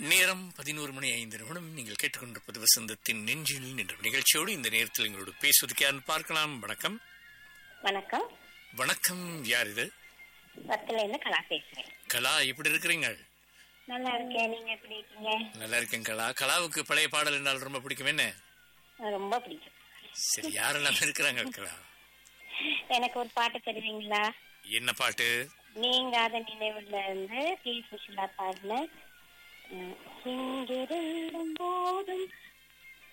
நேரம் பதினோரு மணி ஐந்து நிமிடம் நீங்கள் கேட்டுக்கொண்டிருப்பது வசந்தத்தின் நெஞ்சில் என்ற நிகழ்ச்சியோடு இந்த நேரத்தில் எங்களோடு பேசுவதற்கு யாருன்னு பார்க்கலாம் வணக்கம் வணக்கம் வணக்கம் யார் இது பத்துல இருந்து கலா பேசுறேன் கலா எப்படி இருக்கிறீங்க நல்லா இருக்கேன் நீங்க எப்படி இருக்கீங்க நல்லா இருக்கேன் கலா கலாவுக்கு பழைய பாடல் என்றால் ரொம்ப பிடிக்கும் என்ன எனக்கு ரொம்ப பிடிக்கும் சரி யாரெல்லாம் இருக்கிறாங்க கலா எனக்கு ஒரு பாட்டு தருவீங்களா என்ன பாட்டு நீங்காத நினைவுல இருந்து பி சுஷிலா பாடின அஹ், இங்கிருந்தும் போதும்